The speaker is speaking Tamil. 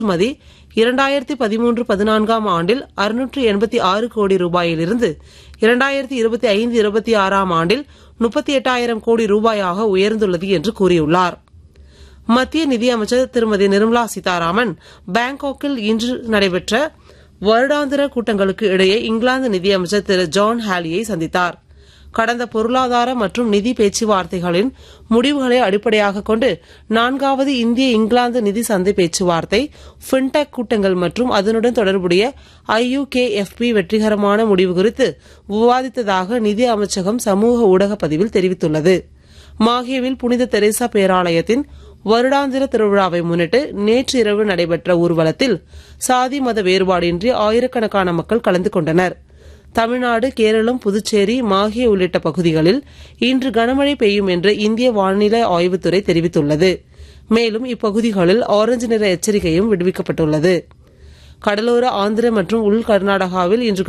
ஏற்றுமதி இரண்டாயிரத்தி பதிமூன்று பதினான்காம் ஆண்டில் அறுநூற்று எண்பத்தி ஆறு கோடி ரூபாயிலிருந்து இரண்டாயிரத்தி இருபத்தி ஐந்து இருபத்தி ஆறாம் ஆண்டில் முப்பத்தி எட்டாயிரம் கோடி ரூபாயாக உயர்ந்துள்ளது என்று கூறியுள்ளார் மத்திய நிதியமைச்சர் திருமதி நிர்மலா சீதாராமன் பாங்காக்கில் இன்று நடைபெற்ற வருடாந்திர கூட்டங்களுக்கு இடையே இங்கிலாந்து நிதியமைச்சர் திரு ஜான் ஹாலியை சந்தித்தார் கடந்த பொருளாதார மற்றும் நிதி பேச்சுவார்த்தைகளின் முடிவுகளை அடிப்படையாக கொண்டு நான்காவது இந்திய இங்கிலாந்து நிதி சந்தை பேச்சுவார்த்தை ஃபின்டெக் கூட்டங்கள் மற்றும் அதனுடன் தொடர்புடைய ஐயுகேஎஃப்பி வெற்றிகரமான முடிவு குறித்து விவாதித்ததாக நிதி அமைச்சகம் சமூக ஊடக பதிவில் தெரிவித்துள்ளது மாஹேவில் புனித தெரேசா பேராலயத்தின் வருடாந்திர திருவிழாவை முன்னிட்டு நேற்று இரவு நடைபெற்ற ஊர்வலத்தில் சாதி மத வேறுபாடின்றி ஆயிரக்கணக்கான மக்கள் கலந்து கொண்டனர் தமிழ்நாடு கேரளம் புதுச்சேரி மாஹே உள்ளிட்ட பகுதிகளில் இன்று கனமழை பெய்யும் என்று இந்திய வானிலை ஆய்வுத்துறை தெரிவித்துள்ளது மேலும் இப்பகுதிகளில் ஆரஞ்சு நிற எச்சரிக்கையும் விடுவிக்கப்பட்டுள்ளது கடலோர ஆந்திர மற்றும் உள் கர்நாடகாவில் இன்று